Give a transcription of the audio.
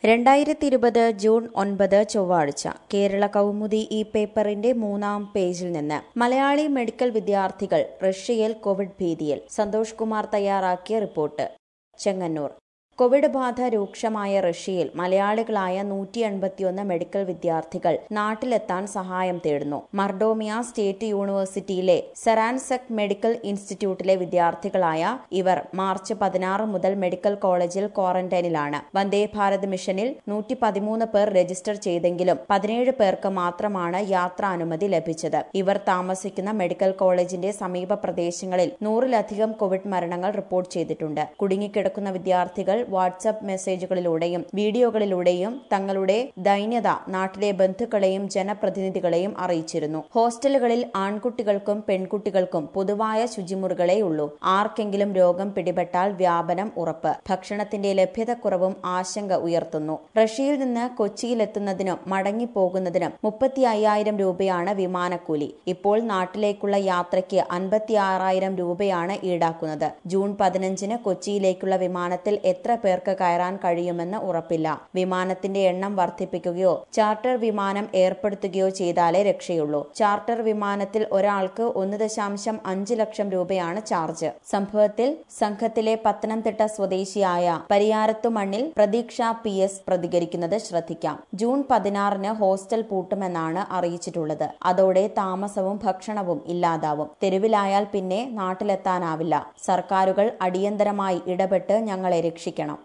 രണ്ടായിരത്തി ഇരുപത് ജൂൺ ഒൻപത് ചൊവ്വാഴ്ച കേരള കൗമുദി ഈ പേപ്പറിന്റെ മൂന്നാം പേജിൽ നിന്ന് മലയാളി മെഡിക്കൽ വിദ്യാർത്ഥികൾ റഷ്യയിൽ കോവിഡ് ഭീതിയിൽ സന്തോഷ് കുമാർ തയ്യാറാക്കിയ റിപ്പോർട്ട് ചെങ്ങന്നൂർ കോവിഡ് ബാധ രൂക്ഷമായ റഷ്യയിൽ മലയാളികളായ നൂറ്റി എൺപത്തിയൊന്ന് മെഡിക്കൽ വിദ്യാർത്ഥികൾ നാട്ടിലെത്താൻ സഹായം തേടുന്നു മർഡോമിയ സ്റ്റേറ്റ് യൂണിവേഴ്സിറ്റിയിലെ സെറാൻസെക് മെഡിക്കൽ ഇൻസ്റ്റിറ്റ്യൂട്ടിലെ വിദ്യാർത്ഥികളായ ഇവർ മാർച്ച് പതിനാറ് മുതൽ മെഡിക്കൽ കോളേജിൽ ക്വാറന്റൈനിലാണ് വന്ദേ ഭാരത് മിഷനിൽ നൂറ്റി പതിമൂന്ന് പേർ രജിസ്റ്റർ ചെയ്തെങ്കിലും പതിനേഴ് പേർക്ക് മാത്രമാണ് യാത്രാനുമതി ലഭിച്ചത് ഇവർ താമസിക്കുന്ന മെഡിക്കൽ കോളേജിന്റെ സമീപ പ്രദേശങ്ങളിൽ നൂറിലധികം കോവിഡ് മരണങ്ങൾ റിപ്പോർട്ട് ചെയ്തിട്ടുണ്ട് കുടുങ്ങിക്കിടക്കുന്ന വിദ്യാർത്ഥികൾ വാട്സ്ആപ്പ് മെസ്സേജുകളിലൂടെയും വീഡിയോകളിലൂടെയും തങ്ങളുടെ ദൈന്യത നാട്ടിലെ ബന്ധുക്കളെയും ജനപ്രതിനിധികളെയും അറിയിച്ചിരുന്നു ഹോസ്റ്റലുകളിൽ ആൺകുട്ടികൾക്കും പെൺകുട്ടികൾക്കും പൊതുവായ ശുചിമുറികളെയുള്ളൂ ആർക്കെങ്കിലും രോഗം പിടിപെട്ടാൽ വ്യാപനം ഉറപ്പ് ഭക്ഷണത്തിന്റെ ലഭ്യതക്കുറവും ആശങ്ക ഉയർത്തുന്നു റഷ്യയിൽ നിന്ന് കൊച്ചിയിലെത്തുന്നതിനും മടങ്ങിപ്പോകുന്നതിനും മുപ്പത്തി അയ്യായിരം രൂപയാണ് വിമാനക്കൂലി ഇപ്പോൾ നാട്ടിലേക്കുള്ള യാത്രയ്ക്ക് അൻപത്തി ആറായിരം രൂപയാണ് ഈടാക്കുന്നത് ജൂൺ പതിനഞ്ചിന് കൊച്ചിയിലേക്കുള്ള വിമാനത്തിൽ എത്ര പേർക്ക് കയറാൻ കഴിയുമെന്ന് ഉറപ്പില്ല വിമാനത്തിന്റെ എണ്ണം വർദ്ധിപ്പിക്കുകയോ ചാർട്ടർ വിമാനം ഏർപ്പെടുത്തുകയോ ചെയ്താലേ രക്ഷയുള്ളൂ ചാർട്ടർ വിമാനത്തിൽ ഒരാൾക്ക് ഒന്ന് ദശാംശം അഞ്ച് ലക്ഷം രൂപയാണ് ചാർജ് സംഭവത്തിൽ സംഘത്തിലെ പത്തനംതിട്ട സ്വദേശിയായ പരിയാരത്തുമണ്ണിൽ പ്രതീക്ഷ പി എസ് പ്രതികരിക്കുന്നത് ശ്രദ്ധിക്കാം ജൂൺ പതിനാറിന് ഹോസ്റ്റൽ പൂട്ടുമെന്നാണ് അറിയിച്ചിട്ടുള്ളത് അതോടെ താമസവും ഭക്ഷണവും ഇല്ലാതാവും തെരുവിലായാൽ പിന്നെ നാട്ടിലെത്താനാവില്ല സർക്കാരുകൾ അടിയന്തരമായി ഇടപെട്ട് ഞങ്ങളെ രക്ഷിക്കണം